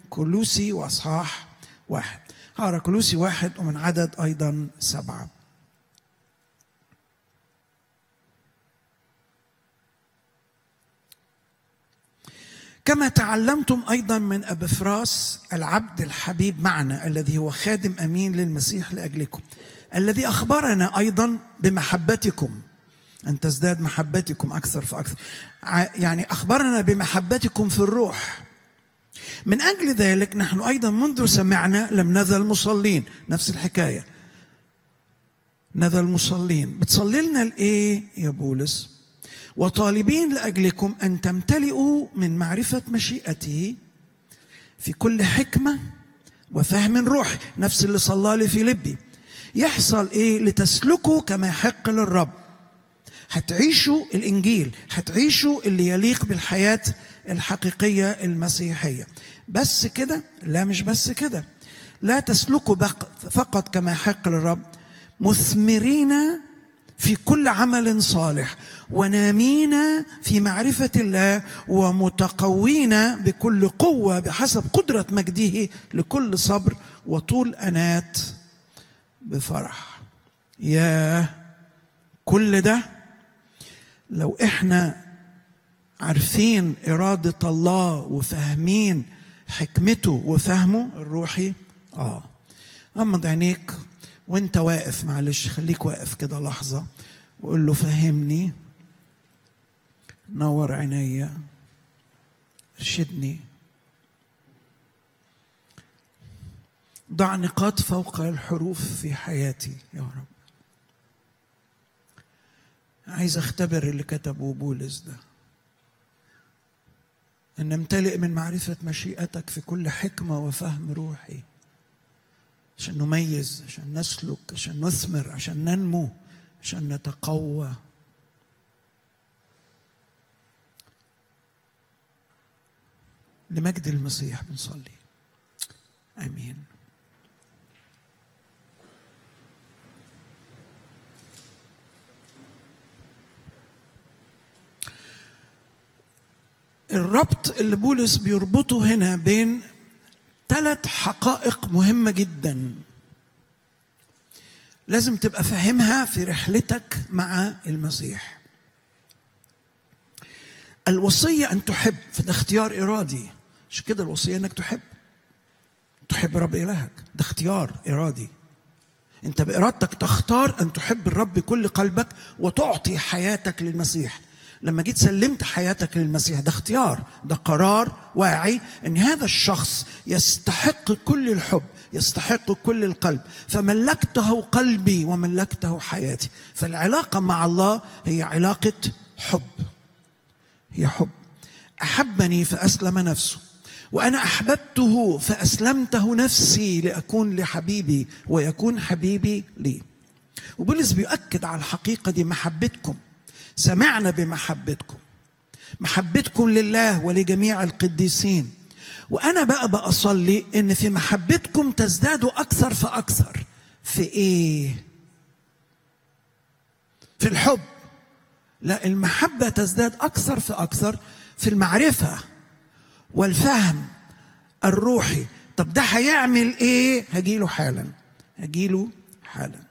كلوسي واصحاح واحد هقرا كلوسي واحد ومن عدد ايضا سبعه كما تعلمتم ايضا من ابفراس العبد الحبيب معنا الذي هو خادم امين للمسيح لاجلكم الذي اخبرنا ايضا بمحبتكم ان تزداد محبتكم اكثر فاكثر يعني اخبرنا بمحبتكم في الروح من اجل ذلك نحن ايضا منذ سمعنا لم نزل مصلين نفس الحكايه نزل مصلين بتصلي لنا لايه يا بولس وطالبين لاجلكم ان تمتلئوا من معرفه مشيئته في كل حكمه وفهم روحي نفس اللي صلى لي في لبي يحصل ايه لتسلكوا كما يحق للرب هتعيشوا الانجيل هتعيشوا اللي يليق بالحياه الحقيقيه المسيحيه بس كده لا مش بس كده لا تسلكوا فقط كما يحق للرب مثمرين في كل عمل صالح ونامين في معرفة الله ومتقوين بكل قوة بحسب قدرة مجده لكل صبر وطول أنات بفرح يا كل ده لو احنا عارفين إرادة الله وفاهمين حكمته وفهمه الروحي اه غمض عينيك وانت واقف معلش خليك واقف كده لحظة وقول له فهمني نور عينيا ارشدني ضع نقاط فوق الحروف في حياتي يا رب عايز اختبر اللي كتبه بولس ده ان نمتلئ من معرفه مشيئتك في كل حكمه وفهم روحي عشان نميز عشان نسلك عشان نثمر عشان ننمو عشان نتقوى لمجد المسيح بنصلي امين الربط اللي بولس بيربطه هنا بين ثلاث حقائق مهمة جدا لازم تبقى فاهمها في رحلتك مع المسيح الوصية أن تحب فده اختيار إرادي مش كده الوصية أنك تحب تحب رب إلهك ده اختيار إرادي أنت بإرادتك تختار أن تحب الرب بكل قلبك وتعطي حياتك للمسيح لما جيت سلمت حياتك للمسيح ده اختيار ده قرار واعي ان هذا الشخص يستحق كل الحب يستحق كل القلب فملكته قلبي وملكته حياتي فالعلاقه مع الله هي علاقه حب هي حب احبني فاسلم نفسه وانا احببته فاسلمته نفسي لاكون لحبيبي ويكون حبيبي لي وبولس بيؤكد على الحقيقه دي محبتكم سمعنا بمحبتكم محبتكم لله ولجميع القديسين وانا بقى بصلي ان في محبتكم تزدادوا اكثر فاكثر في ايه في الحب لا المحبه تزداد اكثر فاكثر في المعرفه والفهم الروحي طب ده هيعمل ايه هجيله حالا هجيله حالا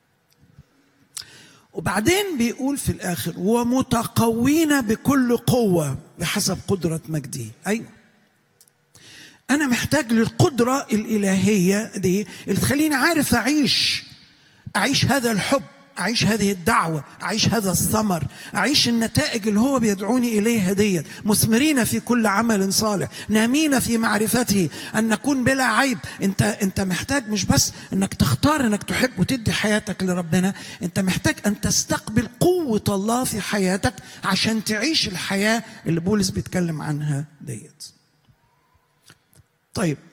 وبعدين بيقول في الاخر ومتقوين بكل قوه بحسب قدره مجده ايوه انا محتاج للقدره الالهيه دي اللي تخليني عارف اعيش اعيش هذا الحب اعيش هذه الدعوه اعيش هذا الثمر اعيش النتائج اللي هو بيدعوني اليها ديت مثمرين في كل عمل صالح نامين في معرفته ان نكون بلا عيب انت انت محتاج مش بس انك تختار انك تحب وتدي حياتك لربنا انت محتاج ان تستقبل قوه الله في حياتك عشان تعيش الحياه اللي بولس بيتكلم عنها ديت طيب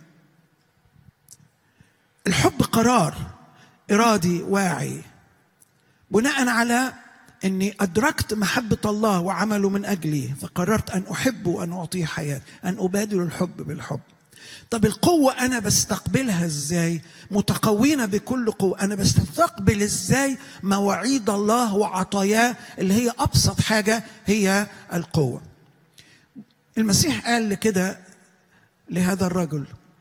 الحب قرار ارادي واعي بناء على اني ادركت محبه الله وعمله من اجلي فقررت ان احبه وان اعطيه حياه ان ابادل الحب بالحب طب القوة أنا بستقبلها إزاي؟ متقوين بكل قوة، أنا بستقبل إزاي مواعيد الله وعطاياه اللي هي أبسط حاجة هي القوة. المسيح قال كده لهذا الرجل